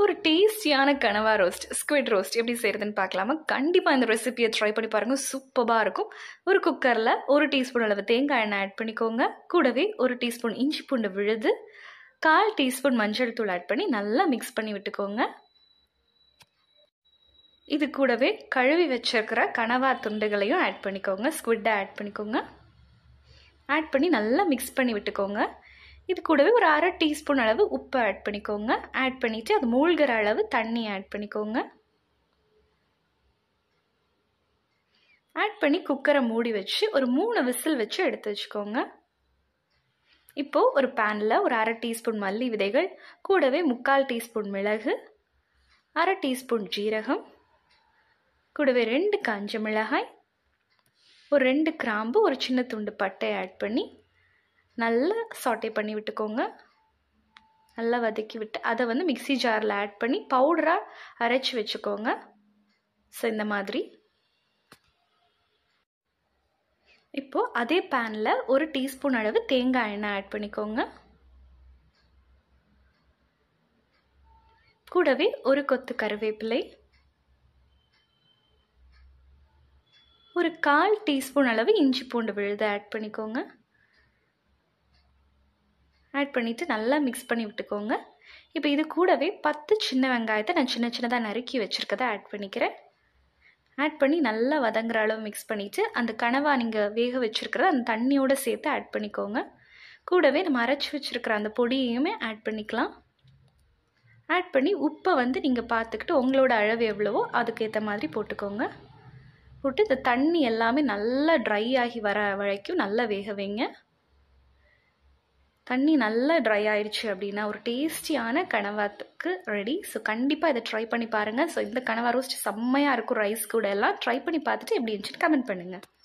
ஒரு டேஸ்டியான கனவா ரோஸ்ட் ஸ்குவிட் ரோஸ்ட் எப்படி செய்கிறதுன்னு பார்க்கலாமா கண்டிப்பாக இந்த ரெசிபியை ட்ரை பண்ணி பாருங்கள் சூப்பராக இருக்கும் ஒரு குக்கரில் ஒரு டீஸ்பூன் அளவு தேங்காய் எண்ணெய் ஆட் பண்ணிக்கோங்க கூடவே ஒரு டீஸ்பூன் இஞ்சி பூண்டு விழுது கால் டீஸ்பூன் மஞ்சள் தூள் ஆட் பண்ணி நல்லா மிக்ஸ் பண்ணி விட்டுக்கோங்க இது கூடவே கழுவி வச்சிருக்கிற கனவா துண்டுகளையும் ஆட் பண்ணிக்கோங்க ஸ்குவிட்டை ஆட் பண்ணிக்கோங்க ஆட் பண்ணி நல்லா மிக்ஸ் பண்ணி விட்டுக்கோங்க இது கூடவே ஒரு அரை டீஸ்பூன் அளவு உப்பு ஆட் பண்ணிக்கோங்க ஆட் பண்ணிவிட்டு அது மூழ்கிற அளவு தண்ணி ஆட் பண்ணிக்கோங்க ஆட் பண்ணி குக்கரை மூடி வச்சு ஒரு மூணு விசில் வச்சு எடுத்து வச்சுக்கோங்க இப்போது ஒரு பேனில் ஒரு அரை டீஸ்பூன் மல்லி விதைகள் கூடவே முக்கால் டீஸ்பூன் மிளகு அரை டீஸ்பூன் ஜீரகம் கூடவே ரெண்டு காஞ்ச மிளகாய் ஒரு ரெண்டு கிராம்பு ஒரு சின்ன துண்டு பட்டை ஆட் பண்ணி நல்லா சாட்டே பண்ணி விட்டுக்கோங்க நல்லா வதக்கி விட்டு அதை வந்து மிக்சி ஜாரில் ஆட் பண்ணி பவுடராக அரைச்சி வச்சுக்கோங்க ஸோ இந்த மாதிரி இப்போது அதே பேனில் ஒரு டீஸ்பூன் அளவு தேங்காய் எண்ணெய் ஆட் பண்ணிக்கோங்க கூடவே ஒரு கொத்து கருவேப்பிலை ஒரு கால் டீஸ்பூன் அளவு இஞ்சி பூண்டு விழுதை ஆட் பண்ணிக்கோங்க ஆட் பண்ணிவிட்டு நல்லா மிக்ஸ் பண்ணி விட்டுக்கோங்க இப்போ இது கூடவே பத்து சின்ன வெங்காயத்தை நான் சின்ன சின்னதாக நறுக்கி வச்சுருக்கதை ஆட் பண்ணிக்கிறேன் ஆட் பண்ணி நல்லா வதங்குற அளவு மிக்ஸ் பண்ணிவிட்டு அந்த கனவா நீங்கள் வேக வச்சுருக்கிறத அந்த தண்ணியோடு சேர்த்து ஆட் பண்ணிக்கோங்க கூடவே நம்ம அரைச்சி வச்சுருக்கிற அந்த பொடியையுமே ஆட் பண்ணிக்கலாம் ஆட் பண்ணி உப்பை வந்து நீங்கள் பார்த்துக்கிட்டு உங்களோட அளவு எவ்வளவோ அதுக்கேற்ற மாதிரி போட்டுக்கோங்க போட்டு இந்த தண்ணி எல்லாமே நல்லா ட்ரை ஆகி வர வரைக்கும் நல்லா வேக வைங்க தண்ணி நல்லா ட்ரை ஆயிடுச்சு அப்படின்னா ஒரு டேஸ்டியான கனவாத்துக்கு ரெடி ஸோ கண்டிப்பாக இதை ட்ரை பண்ணி பாருங்கள் ஸோ இந்த கனவா ரோஸ்ட் செம்மையாக இருக்கும் ரைஸ் கூட எல்லாம் ட்ரை பண்ணி பார்த்துட்டு எப்படி இருந்துச்சுன்னு கமெண்ட் பண்ணுங்கள்